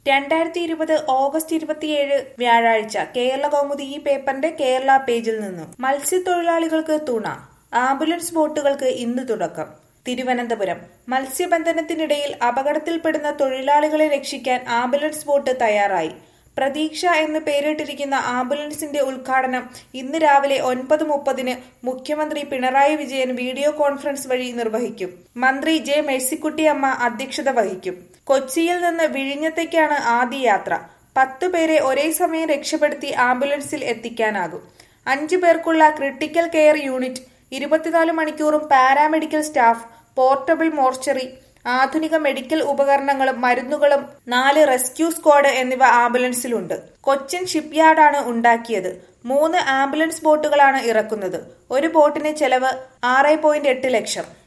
രണ്ടായിരത്തി ഇരുപത് ഓഗസ്റ്റ് ഇരുപത്തിയേഴ് വ്യാഴാഴ്ച കേരള കൗമുദി ഈ പേപ്പറിന്റെ കേരള പേജിൽ നിന്നും മത്സ്യത്തൊഴിലാളികൾക്ക് തുണ ആംബുലൻസ് ബോട്ടുകൾക്ക് ഇന്ന് തുടക്കം തിരുവനന്തപുരം മത്സ്യബന്ധനത്തിനിടയിൽ അപകടത്തിൽപ്പെടുന്ന തൊഴിലാളികളെ രക്ഷിക്കാൻ ആംബുലൻസ് ബോട്ട് തയ്യാറായി പ്രതീക്ഷ എന്ന് പേരിട്ടിരിക്കുന്ന ആംബുലൻസിന്റെ ഉദ്ഘാടനം ഇന്ന് രാവിലെ ഒൻപത് മുപ്പതിന് മുഖ്യമന്ത്രി പിണറായി വിജയൻ വീഡിയോ കോൺഫറൻസ് വഴി നിർവഹിക്കും മന്ത്രി ജെ മേഴ്സിക്കുട്ടിയമ്മ അധ്യക്ഷത വഹിക്കും കൊച്ചിയിൽ നിന്ന് വിഴിഞ്ഞത്തേക്കാണ് ആദ്യ യാത്ര പത്തു പേരെ ഒരേ സമയം രക്ഷപ്പെടുത്തി ആംബുലൻസിൽ എത്തിക്കാനാകും അഞ്ചു പേർക്കുള്ള ക്രിട്ടിക്കൽ കെയർ യൂണിറ്റ് ഇരുപത്തിനാല് മണിക്കൂറും പാരാമെഡിക്കൽ സ്റ്റാഫ് പോർട്ടബിൾ മോർച്ചറി ആധുനിക മെഡിക്കൽ ഉപകരണങ്ങളും മരുന്നുകളും നാല് റെസ്ക്യൂ സ്ക്വാഡ് എന്നിവ ആംബുലൻസിലുണ്ട് കൊച്ചിൻ ഷിപ്പ്യാർഡാണ് ഉണ്ടാക്കിയത് മൂന്ന് ആംബുലൻസ് ബോട്ടുകളാണ് ഇറക്കുന്നത് ഒരു ബോട്ടിന് ചെലവ് ആറ് പോയിന്റ് എട്ട് ലക്ഷം